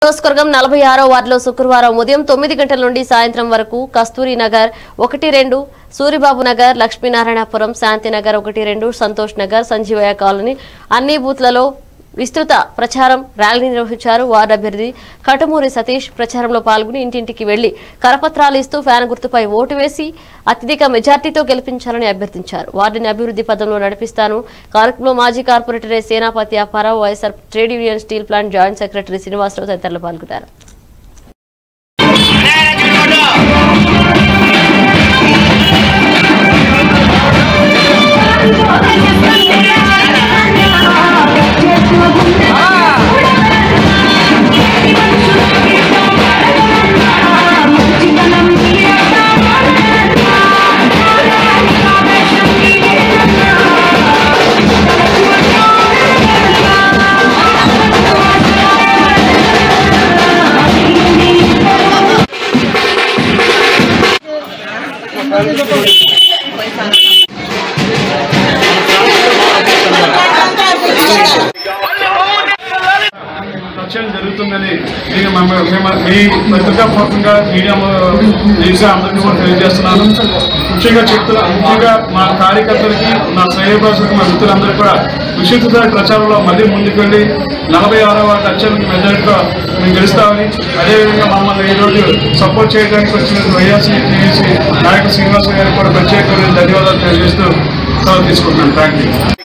నియోజకవర్గం నలభై ఆరో వార్డులో శుక్రవారం ఉదయం తొమ్మిది గంటల నుండి సాయంత్రం వరకు కస్తూరి నగర్ ఒకటి రెండు సూరిబాబు నగర్ లక్ష్మీనారాయణపురం శాంతినగర్ ఒకటి రెండు సంతోష్ నగర్ సంజీవయ్య కాలనీ అన్ని బూత్లలో విస్తృత ప్రచారం ర్యాలీ నిర్వహించారు వార్డు అభ్యర్థి కటమూరి సతీష్ ప్రచారంలో పాల్గొని ఇంటింటికి వెళ్లి కరపత్రాలు ఇస్తూ ఫ్యాన్ గుర్తుపై ఓటు వేసి అత్యధిక మెజార్టీతో గెలిపించాలని అభ్యర్థించారు వార్డుని అభివృద్ధి పదంలో నడిపిస్తాను కార్యక్రమంలో మాజీ corporator Senapati Apparao YSR trade union steel plant joint secretary Srinivasarao తదితరులు పాల్గొన్నారు రక్షణ జరుగుతుందని నేను మమ్మ- మేము మీ పత్రికాపూర్వకంగా మీడియా న్యూస్గా అందరికీ కూడా తెలియజేస్తున్నాను ముఖ్యంగా చెప్తున్నా ముఖ్యంగా మా కార్యకర్తలకి నా శ్రేయభాషకు మా మిత్రులందరికీ కూడా విస్తృత ప్రచారంలో మళ్ళీ ముందుకు వెళ్ళి నలభై ఆరో వాటి అత్యంత మెజారిటీతో మేము గెలుస్తామని అదేవిధంగా మమ్మల్ని ఈరోజు సపోర్ట్ చేయడానికి వచ్చిన వైఎస్సీ టీవీసీ నాయకుడు శ్రీనివాస గారికి కూడా ప్రత్యేకమైన ధన్యవాదాలు తెలియజేస్తూ సెలవు తీసుకుంటున్నాను థ్యాంక్ యూ